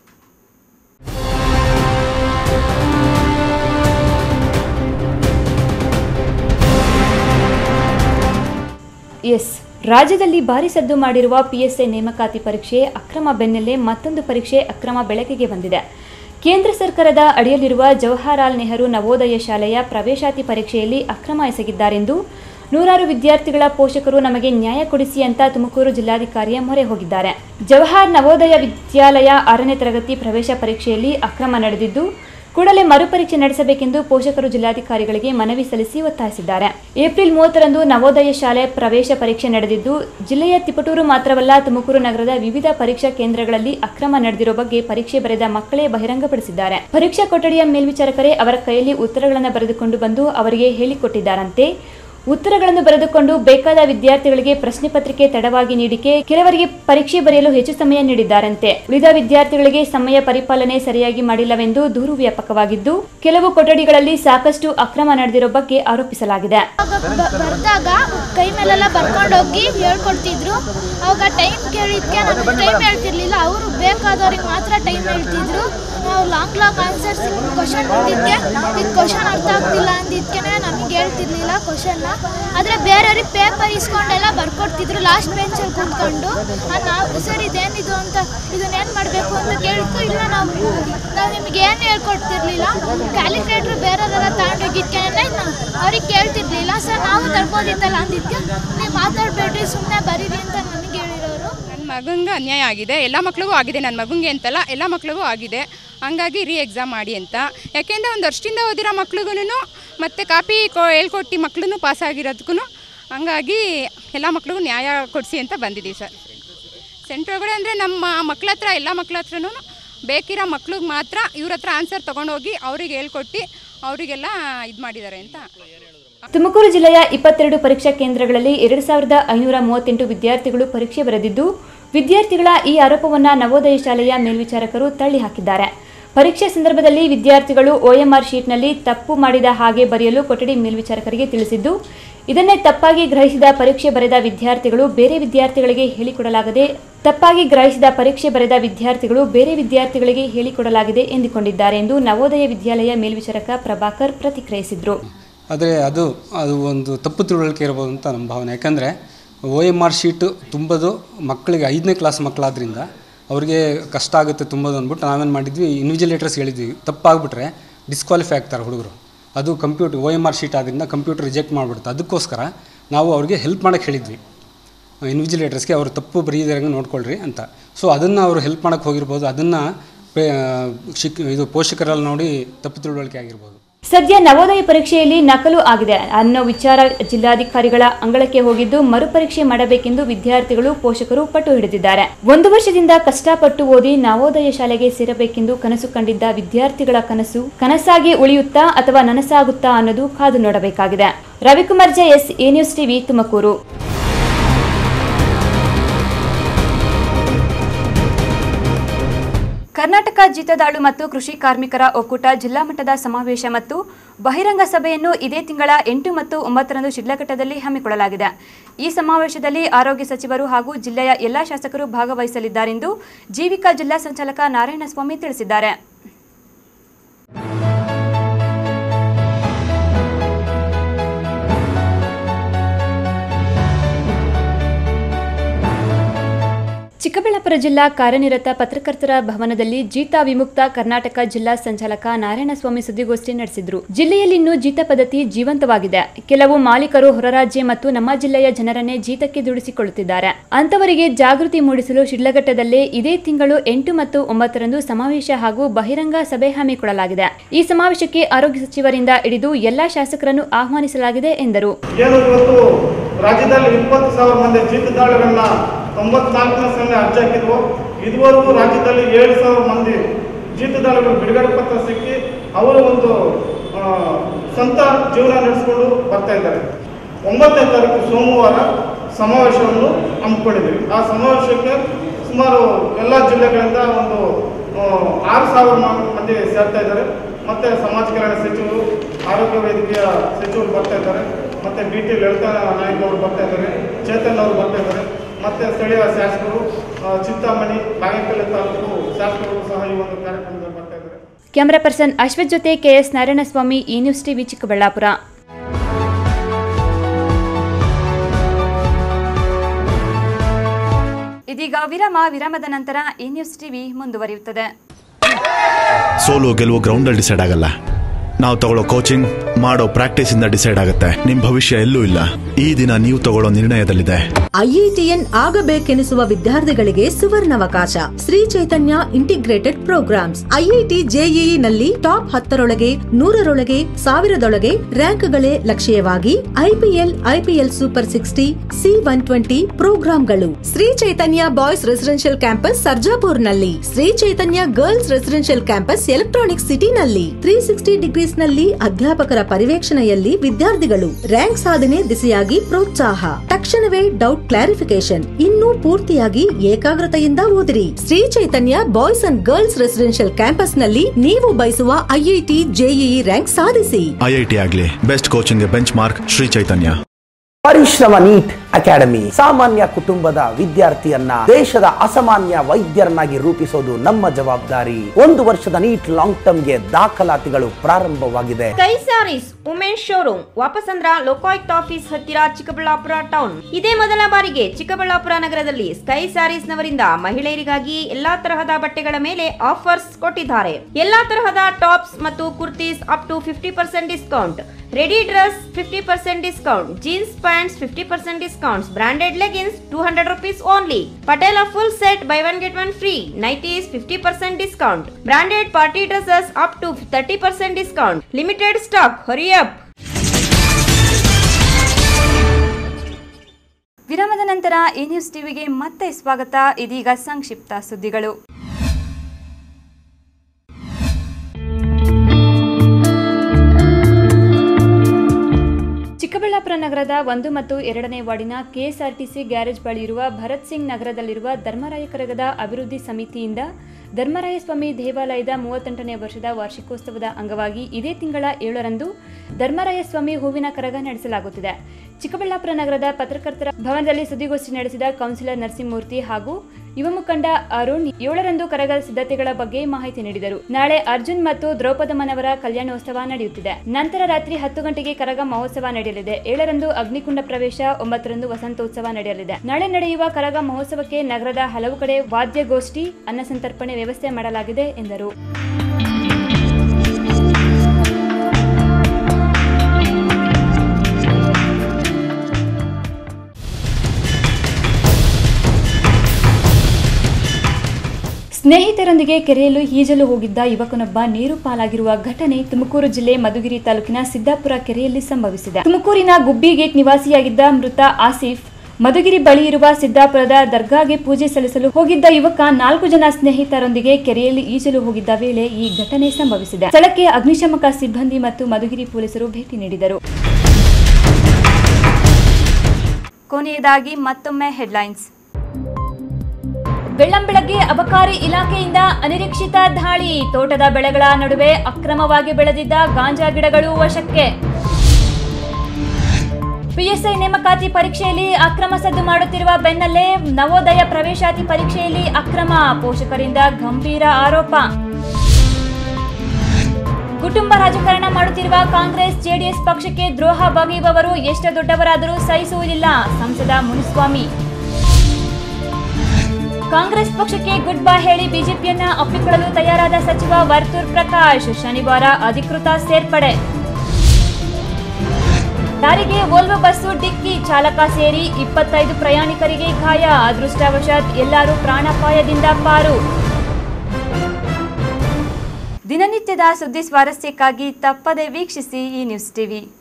ಎಸ್ ರಾಜ್ಯದಲ್ಲಿ ಭಾರಿ ಸದ್ದು ಮಾಡಿರುವ ಪಿಎಸ್ಐ ನೇಮಕಾತಿ ಪರೀಕ್ಷೆ ಅಕ್ರಮ ಬೆನ್ನಲ್ಲೇ ಮತ್ತೊಂದು ಪರೀಕ್ಷೆ ಅಕ್ರಮ ಬೆಳಕಿಗೆ ಬಂದಿದೆ ಕೇಂದ್ರ ಸರ್ಕಾರದ ಅಡಿಯಲ್ಲಿರುವ ಜವಾಹರಲಾಲ್ ನೆಹರು ನವೋದಯ ಶಾಲೆಯ ಪ್ರವೇಶಾತಿ ಪರೀಕ್ಷೆಯಲ್ಲಿ ಅಕ್ರಮ ಎಸಗಿದ್ದಾರೆಂದು ನೂರಾರು ವಿದ್ಯಾರ್ಥಿಗಳ ಪೋಷಕರು ನಮಗೆ ನ್ಯಾಯ ಕೊಡಿಸಿ ಅಂತ ತುಮಕೂರು ಜಿಲ್ಲಾಧಿಕಾರಿಯ ಮೊರೆ ಹೋಗಿದ್ದಾರೆ ಜವಾಹರ್ ನವೋದಯ ವಿದ್ಯಾಲಯ ಆರನೇ ತರಗತಿ ಪ್ರವೇಶ ಪರೀಕ್ಷೆಯಲ್ಲಿ ಅಕ್ರಮ ನಡೆದಿದ್ದು ಕೂಡಲೇ ಮರುಪರೀಕ್ಷೆ ನಡೆಸಬೇಕೆಂದು ಪೋಷಕರು ಜಿಲ್ಲಾಧಿಕಾರಿಗಳಿಗೆ ಮನವಿ ಸಲ್ಲಿಸಿ ಒತ್ತಾಯಿಸಿದ್ದಾರೆ ಏಪ್ರಿಲ್ ಮೂವತ್ತರಂದು ನವೋದಯ ಶಾಲೆ ಪ್ರವೇಶ ಪರೀಕ್ಷೆ ನಡೆದಿದ್ದು ಜಿಲ್ಲೆಯ ತಿಪಟೂರು ಮಾತ್ರವಲ್ಲ ತುಮಕೂರು ನಗರದ ವಿವಿಧ ಪರೀಕ್ಷಾ ಕೇಂದ್ರಗಳಲ್ಲಿ ಅಕ್ರಮ ನಡೆದಿರೋ ಬಗ್ಗೆ ಪರೀಕ್ಷೆ ಬರೆದ ಮಕ್ಕಳೇ ಬಹಿರಂಗಪಡಿಸಿದ್ದಾರೆ ಪರೀಕ್ಷಾ ಕೊಠಡಿಯ ಮೇಲ್ವಿಚಾರಕರೇ ಅವರ ಕೈಯಲ್ಲಿ ಉತ್ತರಗಳನ್ನು ಬರೆದುಕೊಂಡು ಬಂದು ಅವರಿಗೆ ಹೇಳಿಕೊಟ್ಟಿದ್ದಾರಂತೆ ಉತ್ತರಗಳನ್ನು ಬರೆದುಕೊಂಡು ಬೇಕಾದ ವಿದ್ಯಾರ್ಥಿಗಳಿಗೆ ಪ್ರಶ್ನೆ ಪತ್ರಿಕೆ ತಡವಾಗಿ ನೀಡಿಕೆ ಕೆಲವರಿಗೆ ಪರೀಕ್ಷೆ ಬರೆಯಲು ಹೆಚ್ಚು ಸಮಯ ನೀಡಿದ್ದಾರಂತೆ ಉಳಿದ ವಿದ್ಯಾರ್ಥಿಗಳಿಗೆ ಸಮಯ ಪರಿಪಾಲನೆ ಸರಿಯಾಗಿ ಮಾಡಿಲ್ಲವೆಂದು ದೂರು ವ್ಯಾಪಕವಾಗಿದ್ದು ಕೆಲವು ಕೊಠಡಿಗಳಲ್ಲಿ ಸಾಕಷ್ಟು ಅಕ್ರಮ ನಡೆದಿರೋ ಬಗ್ಗೆ ಆರೋಪಿಸಲಾಗಿದೆ ಬರ್ದಾಗ ಕೈ ಮೇಲೆಲ್ಲ ಬರ್ಕೊಂಡೋಗಿ ಹೇಳ್ಕೊಡ್ತಿದ್ರು ಅವಾಗ ಟೈಮ್ ಕೇಳಿದ್ಕೆ ನಮಗೆ ಟೈಮ್ ಹೇಳ್ತಿರ್ಲಿಲ್ಲ ಅವರು ಬೇಕಾದವ್ರಿಗೆ ಮಾತ್ರ ಟೈಮ್ ಹೇಳ್ತಿದ್ರು ನಾವು ಲಾಂಗ್ ಲಾಂಗ್ ಆನ್ಸರ್ಸ್ ಕ್ವಶನ್ ಬಂದಿದ್ಕೆ ಇದು ಕ್ವಶನ್ ಅರ್ಥ ಆಗ್ತಿಲ್ಲ ಅಂದಿದ್ಕೆ ನಮಗೆ ಹೇಳ್ತಿರ್ಲಿಲ್ಲ ಕ್ವಶನ್ನ ಆದರೆ ಬೇರೆಯವ್ರಿಗೆ ಪೇಪರ್ ಇಸ್ಕೊಂಡೆಲ್ಲ ಬರ್ಕೊಡ್ತಿದ್ರು ಲಾಸ್ಟ್ ಬೆಂಚಲ್ಲಿ ಕೂತ್ಕೊಂಡು ಆ, ನಾವು ಸರ್ ಇದೇನಿದು ಅಂತ ಇದನ್ನೇನು ಮಾಡಬೇಕು ಅಂತ ಕೇಳಿದ್ದು ಇಲ್ಲ ನಾವು ನಾವು ನಿಮಗೆ ಏನು ಹೇಳ್ಕೊಡ್ತಿರ್ಲಿಲ್ಲ ಕ್ಯಾಲ್ಕುಲೇಟ್ರ್ ಬೇರೆಯವರೆಲ್ಲ ತಗೊಂಡೋಗಿದ್ಕೆ ಅವ್ರಿಗೆ ಕೇಳ್ತಿರ್ಲಿಲ್ಲ ಸರ್ ನಾವು ತರ್ಬೋದಿತ್ತಲ್ಲ ಅಂದಿದ್ಕೆ ನೀವು ಮಾತಾಡಬೇಡ್ರಿ ಸುಮ್ಮನೆ ಬರೀರಿ ಅಂತ ನನಗೆ ಹೇಳಿರೋರು ನನ್ನ ಮಗಂಗೆ ಅನ್ಯಾಯ ಆಗಿದೆ ಎಲ್ಲ ಮಕ್ಳಿಗೂ ಆಗಿದೆ ನನ್ನ ಮಗಂಗೆ ಅಂತಲ್ಲ ಎಲ್ಲ ಮಕ್ಳಿಗೂ ಆಗಿದೆ ಹಂಗಾಗಿ ರೀ ಎಕ್ಸಾಮ್ ಮಾಡಿ ಅಂತ ಯಾಕೆಂದರೆ ಒಂದು ವರ್ಷದಿಂದ ಓದಿರೋ ಮಕ್ಳಿಗೂ ಮತ್ತು ಕಾಪಿ ಕೊ ಹೇಳ್ಕೊಟ್ಟು ಮಕ್ಳೂ ಪಾಸ್ ಆಗಿರೋದಕ್ಕೂ ಹಂಗಾಗಿ ಎಲ್ಲ ಮಕ್ಳಿಗೂ ನ್ಯಾಯ ಕೊಡಿಸಿ ಅಂತ ಬಂದಿದ್ದೀವಿ ಸರ್ ಸೆಂಟ್ರ್ ಒಳಗಡೆ ಅಂದರೆ ನಮ್ಮ ಮಕ್ಳ ಹತ್ರ ಎಲ್ಲ ಮಕ್ಳ ಹತ್ರನೂ ಬೇಕಿರೋ ಮಕ್ಳಿಗೆ ಮಾತ್ರ ಇವ್ರ ಹತ್ರ ಆನ್ಸರ್ ತೊಗೊಂಡೋಗಿ ಅವ್ರಿಗೆ ಹೇಳ್ಕೊಟ್ಟು ಅವರಿಗೆಲ್ಲ ಇದು ಮಾಡಿದ್ದಾರೆ ಅಂತ ತುಮಕೂರು ಜಿಲ್ಲೆಯ ಇಪ್ಪತ್ತೆರಡು ಪರೀಕ್ಷಾ ಕೇಂದ್ರಗಳಲ್ಲಿ ಎರಡು ಸಾವಿರದ ಐನೂರ ಮೂವತ್ತೆಂಟು ವಿದ್ಯಾರ್ಥಿಗಳು ಪರೀಕ್ಷೆ ಬರೆದಿದ್ದು ವಿದ್ಯಾರ್ಥಿಗಳ ಈ ಆರೋಪವನ್ನ ನವೋದಯ ಶಾಲೆಯ ಮೇಲ್ವಿಚಾರಕರು ತಳ್ಳಿ ಹಾಕಿದ್ದಾರೆ ಪರೀಕ್ಷೆ ಸಂದರ್ಭದಲ್ಲಿ ವಿದ್ಯಾರ್ಥಿಗಳು ಒಎಂಆರ್ ಶೀಟ್ನಲ್ಲಿ ತಪ್ಪು ಮಾಡಿದ ಹಾಗೆ ಬರೆಯಲು ಕೊಠಡಿ ಮೇಲ್ವಿಚಾರಕರಿಗೆ ತಿಳಿಸಿದ್ದು ಇದನ್ನೇ ತಪ್ಪಾಗಿ ಗ್ರಹಿಸಿದ ಪರೀಕ್ಷೆ ಬರೆದ ವಿದ್ಯಾರ್ಥಿಗಳು ಬೇರೆ ವಿದ್ಯಾರ್ಥಿಗಳಿಗೆ ಹೇಳಿಕೊಡಲಾಗದೆ ತಪ್ಪಾಗಿ ಗ್ರಹಿಸಿದ ಪರೀಕ್ಷೆ ಬರೆದ ವಿದ್ಯಾರ್ಥಿಗಳು ಬೇರೆ ವಿದ್ಯಾರ್ಥಿಗಳಿಗೆ ಹೇಳಿಕೊಡಲಾಗಿದೆ ಎಂದುಕೊಂಡಿದ್ದಾರೆ ಎಂದು ನವೋದಯ ವಿದ್ಯಾಲಯ ಮೇಲ್ವಿಚಾರಕ ಪ್ರಭಾಕರ್ ಪ್ರತಿಕ್ರಿಯಿಸಿದರು ಆದರೆ ಅದು ಅದು ಒಂದು ತಪ್ಪು ತಿಳುವಳಿಕೆ ಇರ್ಬೋದು ಅಂತ ನಮ್ಮ ಭಾವನೆ ಯಾಕಂದರೆ ಒ ಎಮ್ ಆರ್ ಶೀಟು ತುಂಬೋದು ಮಕ್ಕಳಿಗೆ ಐದನೇ ಕ್ಲಾಸ್ ಮಕ್ಕಳಾದ್ರಿಂದ ಅವ್ರಿಗೆ ಕಷ್ಟ ಆಗುತ್ತೆ ತುಂಬೋದು ಅಂದ್ಬಿಟ್ಟು ನಾವೇನು ಮಾಡಿದ್ವಿ ಇನ್ವಿಜಿಲೇಟರ್ಸ್ ಹೇಳಿದ್ವಿ ತಪ್ಪಾಗ್ಬಿಟ್ರೆ ಡಿಸ್ಕ್ವಾಲಿಫೈ ಆಗ್ತಾರೆ ಹುಡುಗರು ಅದು computer O M R sheet ಆದ್ದರಿಂದ ಕಂಪ್ಯೂಟರ್ ರಿಜೆಕ್ಟ್ ಮಾಡಿಬಿಡುತ್ತೆ ಅದಕ್ಕೋಸ್ಕರ ನಾವು ಅವ್ರಿಗೆ ಹೆಲ್ಪ್ ಮಾಡೋಕ್ಕೆ ಹೇಳಿದ್ವಿ ಇನ್ವಿಜಿಲೇಟರ್ಸ್ಗೆ ಅವರು ತಪ್ಪು ಬರೀದಿರಂಗೆ ನೋಡ್ಕೊಳ್ರಿ ಅಂತ ಸೊ ಅದನ್ನು ಅವರು ಹೆಲ್ಪ್ ಮಾಡೋಕ್ಕೆ ಹೋಗಿರ್ಬೋದು ಅದನ್ನು ಶಿಕ್ ಇದು ಪೋಷಕರಲ್ಲಿ ನೋಡಿ ತಪ್ಪು ತಿಳುವಳಿಕೆ ಆಗಿರ್ಬೋದು ಸದ್ಯ ನವೋದಯ ಪರೀಕ್ಷೆಯಲ್ಲಿ ನಕಲು ಆಗಿದೆ ಅನ್ನೋ ವಿಚಾರ ಜಿಲ್ಲಾಧಿಕಾರಿಗಳ ಅಂಗಳಕ್ಕೆ ಹೋಗಿದ್ದು ಮರುಪರೀಕ್ಷೆ ಮಾಡಬೇಕೆಂದು ವಿದ್ಯಾರ್ಥಿಗಳು ಪೋಷಕರು ಪಟ್ಟು ಹಿಡಿದಿದ್ದಾರೆ ಒಂದು ವರ್ಷದಿಂದ ಕಷ್ಟಪಟ್ಟು ಓದಿ ನವೋದಯ ಶಾಲೆಗೆ ಸೇರಬೇಕೆಂದು ಕನಸು ಕಂಡಿದ್ದ ವಿದ್ಯಾರ್ಥಿಗಳ ಕನಸು ಕನಸಾಗಿ ಉಳಿಯುತ್ತಾ ಅಥವಾ ನನಸಾಗುತ್ತಾ ಅನ್ನೋದು ಕಾದು ನೋಡಬೇಕಾಗಿದೆ Ravikumar J S A news TV Tumakuru Karnataka ಜೀತದಾಳು ಮತ್ತು ಕೃಷಿ ಕಾರ್ಮಿಕರ ಒಕ್ಕೂಟ ಜಿಲ್ಲಾ ಮಟ್ಟದ ಸಮಾವೇಶ ಮತ್ತು ಬಹಿರಂಗ ಸಭೆಯನ್ನು ಇದೇ ತಿಂಗಳ ಎಂಟು ಮತ್ತು ಒಂಬತ್ತರಂದು ಶಿಡ್ಲಘಟ್ಟದಲ್ಲಿ ಹಮ್ಮಿಕೊಳ್ಳಲಾಗಿದೆ ಈ ಸಮಾವೇಶದಲ್ಲಿ ಆರೋಗ್ಯ ಸಚಿವರು ಹಾಗೂ ಜಿಲ್ಲೆಯ ಎಲ್ಲಾ ಶಾಸಕರು ಭಾಗವಹಿಸಲಿದ್ದಾರೆಂದು ಜೀವಿಕಾ ಜಿಲ್ಲಾ ಸಂಚಾಲಕ ನಾರಾಯಣಸ್ವಾಮಿ ತಿಳಿಸಿದ್ದಾರೆ ಚಿಕ್ಕಬಳ್ಳಾಪುರ ಜಿಲ್ಲಾ ಕಾರ್ಯನಿರತ ಪತ್ರಕರ್ತರ ಭವನದಲ್ಲಿ ಜೀತ ವಿಮುಕ್ತ ಕರ್ನಾಟಕ ಜಿಲ್ಲಾ ಸಂಚಾಲಕ ನಾರಾಯಣಸ್ವಾಮಿ ಸುದ್ದಿಗೋಷ್ಠಿ ನಡೆಸಿದ್ರು ಜಿಲ್ಲೆಯಲ್ಲಿ ಇನ್ನೂ ಜೀತ ಪದ್ಧತಿ ಜೀವಂತವಾಗಿದೆ ಕೆಲವು ಮಾಲೀಕರು ಹೊರರಾಜ್ಯ ಮತ್ತು ನಮ್ಮ ಜಿಲ್ಲೆಯ ಜನರನ್ನೇ ಜೀತಕ್ಕೆ ದುಡಿಸಿಕೊಳ್ಳುತ್ತಿದ್ದಾರೆ ಅಂತವರಿಗೆ ಜಾಗೃತಿ ಮೂಡಿಸಲು ಶಿಡ್ಲಘಟ್ಟದಲ್ಲಿ ಇದೇ ತಿಂಗಳು ಎಂಟು ಮತ್ತು ಒಂಬತ್ತರಂದು ಸಮಾವೇಶ ಹಾಗೂ ಬಹಿರಂಗ ಸಭೆ ಹಮ್ಮಿಕೊಳ್ಳಲಾಗಿದೆ ಈ ಸಮಾವೇಶಕ್ಕೆ ಆರೋಗ್ಯ ಸಚಿವರಿಂದ ಹಿಡಿದು ಎಲ್ಲಾ ಶಾಸಕರನ್ನು ಆಹ್ವಾನಿಸಲಾಗಿದೆ ಎಂದರು ಏನು ಇವತ್ತು ರಾಜ್ಯದಲ್ಲಿ ಇಪ್ಪತ್ತು ಸಾವಿರ ಮಂದಿ ಜೀತದಾಳರನ್ನ ತೊಂಬತ್ನಾಲ್ಕನೇ ಸಲ ಅರ್ಜಿ ಹಾಕಿದ್ವು ಇದುವರೆಗೂ ರಾಜ್ಯದಲ್ಲಿ ಏಳು ಸಾವಿರ ಮಂದಿ ಜೀತದಾಳಗಳು ಬಿಡುಗಡೆ ಪತ್ರ ಸಿಕ್ಕಿ ಅವರು ಒಂದು ಆ, ಸ್ವಂತ ಜೀವನ ನಡೆಸಿಕೊಂಡು ಬರ್ತಾ ಇದ್ದಾರೆ ಒಂಬತ್ತನೇ ತಾರೀಕು ಸೋಮವಾರ ಸಮಾವೇಶವನ್ನು ಹಮ್ಮಿಕೊಂಡಿದ್ದೀವಿ ಆ ಸಮಾವೇಶಕ್ಕೆ ಸುಮಾರು ಎಲ್ಲ ಜಿಲ್ಲೆಗಳಿಂದ ಒಂದು ಆ, ಆರು ಸಾವಿರ ಮ- ಮಂದಿ ಸೇರ್ತಾ ಇದ್ದಾರೆ ಮತ್ತೆ ಸಮಾಜ ಕಲ್ಯಾಣ ಸಚಿವರು ಆರೋಗ್ಯ ವೈದ್ಯಕೀಯ ಸಚಿವರು ಬರ್ತಾ ಇದ್ದಾರೆ ಮತ್ತೆ ಬಿ ಟಿ ಲಲಿತಾ ನಾಯಕ್ ಅವರು ಬರ್ತಾ ಇದ್ದಾರೆ ಚೇತನ್ ಅವರು ಬರ್ತಾ ಇದ್ದಾರೆ ಮತ್ತೆ ಸ್ಥಳೀಯ ಶಾಸಕರು ಆ, ಚಿಂತಾಮಣಿ ಬಾಗೇಪಲ್ಲಿ ತಾಲೂಕು ಶಾಸಕರು ಸಹ ಈ ಒಂದು ಕಾರ್ಯಕ್ರಮದಲ್ಲಿ ಬರ್ತಾ ಇದ್ದಾರೆ ಕ್ಯಾಮರಾ ಪರ್ಸನ್ ಅಶ್ವಥ್ ಜೊತೆ ಕೆಎಸ್ ನಾರಾಯಣಸ್ವಾಮಿ ಈ ನ್ಯೂಸ್ ಟಿವಿ ಚಿಕ್ಕಬಳ್ಳಾಪುರ ಇದೀಗ ವಿರಾಮ ವಿರಾಮದ ನಂತರ ಈ ನ್ಯೂಸ್ ಟಿವಿ ಮುಂದುವರಿಯುತ್ತದೆ ಸೋಲು ಗೆಲುವು ಗ್ರೌಂಡಲ್ಲಿ ಡಿಸೈಡ್ ಆಗಲ್ಲ ನಾವು ತಗೊಳ್ಳೋ ಕೋಚಿಂಗ್ ಮಾಡೋ ಪ್ರಾಕ್ಟೀಸ್ ಇಂದ ಡಿಸೈಡ್ ಆಗುತ್ತೆ ನಿಮ್ ಭವಿಷ್ಯ ಎಲ್ಲೂ ಇಲ್ಲ ಈ ದಿನ ನೀವು ತಗೊಳ್ಳೋ ನಿರ್ಣಯದಲ್ಲಿದೆ ಐಐಟಿಎನ್ ಆಗಬೇಕೆನಿಸುವ ವಿದ್ಯಾರ್ಥಿಗಳಿಗೆ ಸುವರ್ಣಾವಕಾಶ Shri Chaitanya integrated programs IIT JEE ನಲ್ಲಿ ಟಾಪ್ ಹತ್ತರೊಳಗೆ ನೂರರೊಳಗೆ ಸಾವಿರದೊಳಗೆ ರ್ಯಾಂಕ್ಗಳೇ ಲಕ್ಷ್ಯವಾಗಿ IPL IPL super sixty C one twenty ಪ್ರೋಗ್ರಾಂಗಳು Shri Chaitanya boys residential campus Sarjapur ನಲ್ಲಿ Shri Chaitanya girls residential campus electronic city ನಲ್ಲಿ ತ್ರೀ ಸಿಕ್ಸ್ಟಿ ಡಿಗ್ರೀಸ್ ನಲ್ಲಿ ಅಧ್ಯಾಪಕರ ಪರ್ಯವೇಕ್ಷಣೆಯಲ್ಲಿ ವಿದ್ಯಾರ್ಥಿಗಳು ರ್ಯಾಂಕ್ ಸಾಧನೆ ದಿಸೆಯಾಗಿ ಪ್ರೋತ್ಸಾಹ ತಕ್ಷಣವೇ ಡೌಟ್ ಕ್ಲಾರಿಫಿಕೇಶನ್ ಇನ್ನೂ ಪೂರ್ತಿಯಾಗಿ ಏಕಾಗ್ರತೆಯಿಂದ ಓದಿರಿ Shri Chaitanya boys and girls residential campus ನಲ್ಲಿ ನೀವು ಬಯಸುವ ಐಐಟಿ ಜೆಇಇ ರ್ಯಾಂಕ್ ಸಾಧಿಸಿ ಐಐಟಿ ಆಗ್ಲಿ best coaching benchmark Shri Chaitanya Parishrama NEET academy ಸಾಮಾನ್ಯ ಕುಟುಂಬದ ವಿದ್ಯಾರ್ಥಿಯನ್ನ ದೇಶದ ಅಸಾಮಾನ್ಯ ವೈದ್ಯರನ್ನಾಗಿ ರೂಪಿಸೋದು ನಮ್ಮ ಜವಾಬ್ದಾರಿ ಒಂದು ವರ್ಷದ ನೀಟ್ ಲಾಂಗ್ ಟರ್ಮ್ಗೆ ದಾಖಲಾತಿಗಳು ಪ್ರಾರಂಭವಾಗಿದೆ sky sarees Umesh showroom Vapasandra Lokayukta office ಹತ್ತಿರ ಚಿಕ್ಕಬಳ್ಳಾಪುರ ಟೌನ್ ಇದೇ ಮೊದಲ ಬಾರಿಗೆ ಚಿಕ್ಕಬಳ್ಳಾಪುರ ನಗರದಲ್ಲಿ ಸ್ಕೈ ಸ್ಯಾರೀಸ್ ನವರಿಂದ ಮಹಿಳೆಯರಿಗಾಗಿ ಎಲ್ಲಾ ತರಹದ ಬಟ್ಟೆಗಳ ಮೇಲೆ ಆಫರ್ಸ್ ಕೊಟ್ಟಿದ್ದಾರೆ ಎಲ್ಲಾ ತರಹದ ಟಾಪ್ಸ್ ಮತ್ತು kurtis up to fifty percent discount ready dress fifty percent discount jeans pants fifty percent discounts branded leggings two hundred rupees only Patiala full set buy one get one free nighties fifty percent discount branded party dresses up to thirty percent discount limited stock hurry up ವಿರಾಮದ ನಂತರ ಈ news ಟಿವಿಗೆ ಮತ್ತೆ ಸ್ವಾಗತ ಇದೀಗ ಸಂಕ್ಷಿಪ್ತ ಸುದ್ದಿಗಳು ಚಿಕ್ಕಬಳ್ಳಾಪುರ ನಗರದ ಒಂದು ಮತ್ತು ಎರಡನೇ ವಾರ್ಡಿನ ಕೆಎಸ್ಆರ್ಟಿಸಿ ಗ್ಯಾರೇಜ್ ಬಳಿ ಇರುವ ಭರತ್ ಸಿಂಗ್ ನಗರದಲ್ಲಿರುವ ಧರ್ಮರಾಯ ಕರಗದ ಅಭಿವೃದ್ಧಿ ಸಮಿತಿಯಿಂದ ಧರ್ಮರಾಯ ಸ್ವಾಮಿ ದೇವಾಲಯದ ಮೂವತ್ತೆಂಟನೇ ವರ್ಷದ ವಾರ್ಷಿಕೋತ್ಸವದ ಅಂಗವಾಗಿ ಇದೇ ತಿಂಗಳ ಏಳರಂದು ಧರ್ಮರಾಯ ಸ್ವಾಮಿ ಹೂವಿನ ಕರಗ ನಡೆಸಲಾಗುತ್ತಿದೆ ಚಿಕ್ಕಬಳ್ಳಾಪುರ ನಗರದ ಪತ್ರಕರ್ತರ ಭವನದಲ್ಲಿ ಸುದ್ದಿಗೋಷ್ಠಿ ನಡೆಸಿದ ಕೌನ್ಸಿಲರ್ ನರಸಿಂಹಮೂರ್ತಿ ಹಾಗೂ ಯುವ ಮುಖಂಡ ಅರುಣ್ ಏಳರಂದು ಕರಗ ಸಿದ್ಧತೆಗಳ ಬಗ್ಗೆ ಮಾಹಿತಿ ನೀಡಿದರು ನಾಳೆ ಅರ್ಜುನ್ ಮತ್ತು ದ್ರೌಪದಮ್ಮನವರ ಕಲ್ಯಾಣೋತ್ಸವ ನಡೆಯುತ್ತಿದೆ ನಂತರ ರಾತ್ರಿ ಹತ್ತು ಗಂಟೆಗೆ ಕರಗ ಮಹೋತ್ಸವ ನಡೆಯಲಿದೆ ಏಳರಂದು ಅಗ್ನಿಕುಂಡ ಪ್ರವೇಶ ಒಂಬತ್ತರಂದು ವಸಂತೋತ್ಸವ ನಡೆಯಲಿದೆ ನಾಳೆ ನಡೆಯುವ ಕರಗ ಮಹೋತ್ಸವಕ್ಕೆ ನಗರದ ಹಲವು ಕಡೆ ವಾದ್ಯಗೋಷ್ಠಿ ಅನ್ನ ಸಂತರ್ಪಣೆ ವ್ಯವಸ್ಥೆ ಮಾಡಲಾಗಿದೆ ಎಂದರು ಸ್ನೇಹಿತರೊಂದಿಗೆ ಕೆರೆಯಲು ಈಜಲು ಹೋಗಿದ್ದ ಯುವಕನೊಬ್ಬ ನೀರು ಪಾಲಾಗಿರುವ ಘಟನೆ ತುಮಕೂರು ಜಿಲ್ಲೆ ಮಧುಗಿರಿ ತಾಲೂಕಿನ ಸಿದ್ದಾಪುರ ಕೆರೆಯಲ್ಲಿ ಸಂಭವಿಸಿದೆ ತುಮಕೂರಿನ ಗುಬ್ಬಿ ಗೇಟ್ ನಿವಾಸಿಯಾಗಿದ್ದ ಮೃತ ಆಸಿಫ್ ಮಧುಗಿರಿ ಬಳಿ ಇರುವ ಸಿದ್ದಾಪುರದ ದರ್ಗಾಗೆ ಪೂಜೆ ಸಲ್ಲಿಸಲು ಹೋಗಿದ್ದ ಯುವಕ ನಾಲ್ಕು ಜನ ಸ್ನೇಹಿತರೊಂದಿಗೆ ಕೆರೆಯಲ್ಲಿ ಈಜಲು ಹೋಗಿದ್ದ ವೇಳೆ ಈ ಘಟನೆ ಸಂಭವಿಸಿದೆ ಸ್ಥಳಕ್ಕೆ ಅಗ್ನಿಶಾಮಕ ಸಿಬ್ಬಂದಿ ಮತ್ತು ಮಧುಗಿರಿ ಪೊಲೀಸರು ಭೇಟಿ ನೀಡಿದರು ಕೊನೆಯದಾಗಿ ಮತ್ತೊಮ್ಮೆ ಹೆಡ್ಲೈನ್ಸ್ ಬೆಳ್ಳಂಬೆಳಗ್ಗೆ ಅಬಕಾರಿ ಇಲಾಖೆಯಿಂದ ಅನಿರೀಕ್ಷಿತ ದಾಳಿ ತೋಟದ ಬೆಳೆಗಳ ನಡುವೆ ಅಕ್ರಮವಾಗಿ ಬೆಳೆದಿದ್ದ ಗಾಂಜಾ ಗಿಡಗಳು ವಶಕ್ಕೆ ಪಿಎಸ್ಐ ನೇಮಕಾತಿ ಪರೀಕ್ಷೆಯಲ್ಲಿ ಅಕ್ರಮ ಸದ್ದು ಮಾಡುತ್ತಿರುವ ಬೆನ್ನಲ್ಲೇ ನವೋದಯ ಪ್ರವೇಶಾತಿ ಪರೀಕ್ಷೆಯಲ್ಲಿ ಅಕ್ರಮ ಪೋಷಕರಿಂದ ಗಂಭೀರ ಆರೋಪ ಕುಟುಂಬ ರಾಜಕಾರಣ ಮಾಡುತ್ತಿರುವ ಕಾಂಗ್ರೆಸ್ ಜೆಡಿಎಸ್ ಪಕ್ಷಕ್ಕೆ ದ್ರೋಹ ಬಗೆಯುವವರು ಎಷ್ಟು ದೊಡ್ಡವರಾದರೂ ಸಹಿಸುವುದಿಲ್ಲ ಸಂಸದ ಮುನಿಸ್ವಾಮಿ ಕಾಂಗ್ರೆಸ್ ಪಕ್ಷಕ್ಕೆ ಗುಡ್ ಬೈ ಹೇಳಿ ಬಿಜೆಪಿಯನ್ನ ಒಪ್ಪಿಕೊಳ್ಳಲು ತಯಾರಾದ ಸಚಿವ ವರ್ತೂರ್ ಪ್ರಕಾಶ್ ಶನಿವಾರ ಅಧಿಕೃತ ಸೇರ್ಪಡೆ ದಾರಿಗೆ ವೋಲ್ವೋ ಬಸ್ಸು ಡಿಕ್ಕಿ ಚಾಲಕ ಸೇರಿ ಇಪ್ಪತ್ತೈದು ಪ್ರಯಾಣಿಕರಿಗೆ ಗಾಯ ಅದೃಷ್ಟವಶಾತ್ ಎಲ್ಲರೂ ಪ್ರಾಣಾಪಾಯದಿಂದ ಪಾರು ದಿನನಿತ್ಯದ ಸುದ್ದಿ ಸ್ವಾರಸ್ಯಕ್ಕಾಗಿ ತಪ್ಪದೆ ವೀಕ್ಷಿಸಿ ಈ ನ್ಯೂಸ್ ಟಿವಿ